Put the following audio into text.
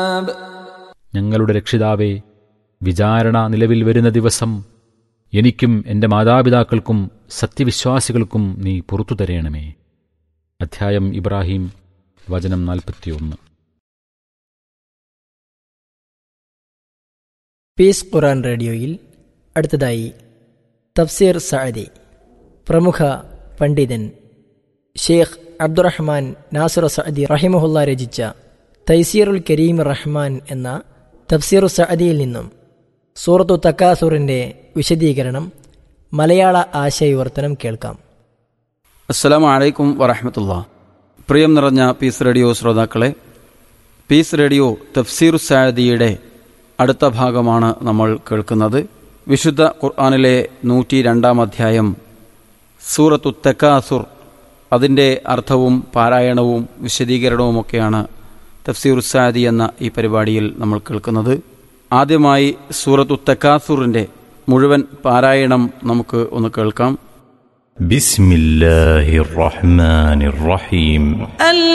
ഞങ്ങളുടെ രക്ഷിതാവേ വിചാരണ നിലവിൽ വരുന്ന ദിവസം എനിക്കും എൻ്റെ മാതാപിതാക്കൾക്കും സത്യവിശ്വാസികൾക്കും നീ പുറത്തു തരയണമേ അധ്യായം ഇബ്രാഹിം വചനം നാൽപ്പത്തിയൊന്ന് പീസ് ഖുറാൻ റേഡിയോയിൽ അടുത്തതായി തഫ്സീർ സഅദി പ്രമുഖ പണ്ഡിതൻ ഷെയ്ഖ് അബ്ദുറഹ്മാൻ നാസുർ സഅദി റഹിമഹുല്ല രചിച്ച തൈസീറുൽ കരീം റഹ്മാൻ എന്ന തഫ്സീറു സഅദിയിൽ നിന്നും സൂറത്തു തക്കാസുറിൻ്റെ വിശദീകരണം മലയാള ആശയവിവർത്തനം കേൾക്കാം അസ്സലാമു അലൈക്കും വറഹമത്തുള്ള പ്രിയം നിറഞ്ഞ പീസ് റേഡിയോ ശ്രോതാക്കളെ പീസ് റേഡിയോ തഫ്സീർ സാദിയുടെ അടുത്ത ഭാഗമാണ് നമ്മൾ കേൾക്കുന്നത് വിശുദ്ധ ഖുർആാനിലെ നൂറ്റി രണ്ടാം അധ്യായം സൂറത്തു തെക്കാസുർ അതിൻ്റെ അർത്ഥവും പാരായണവും വിശദീകരണവുമൊക്കെയാണ് തഫ്സീർ സാദി എന്ന ഈ പരിപാടിയിൽ നമ്മൾ കേൾക്കുന്നത് ആദ്യമായി സൂറത്തു തെക്കാസുറിൻ്റെ മുഴുവൻ പാരായണം നമുക്ക് ഒന്ന് കേൾക്കാം بسم الله الرحمن الرحيم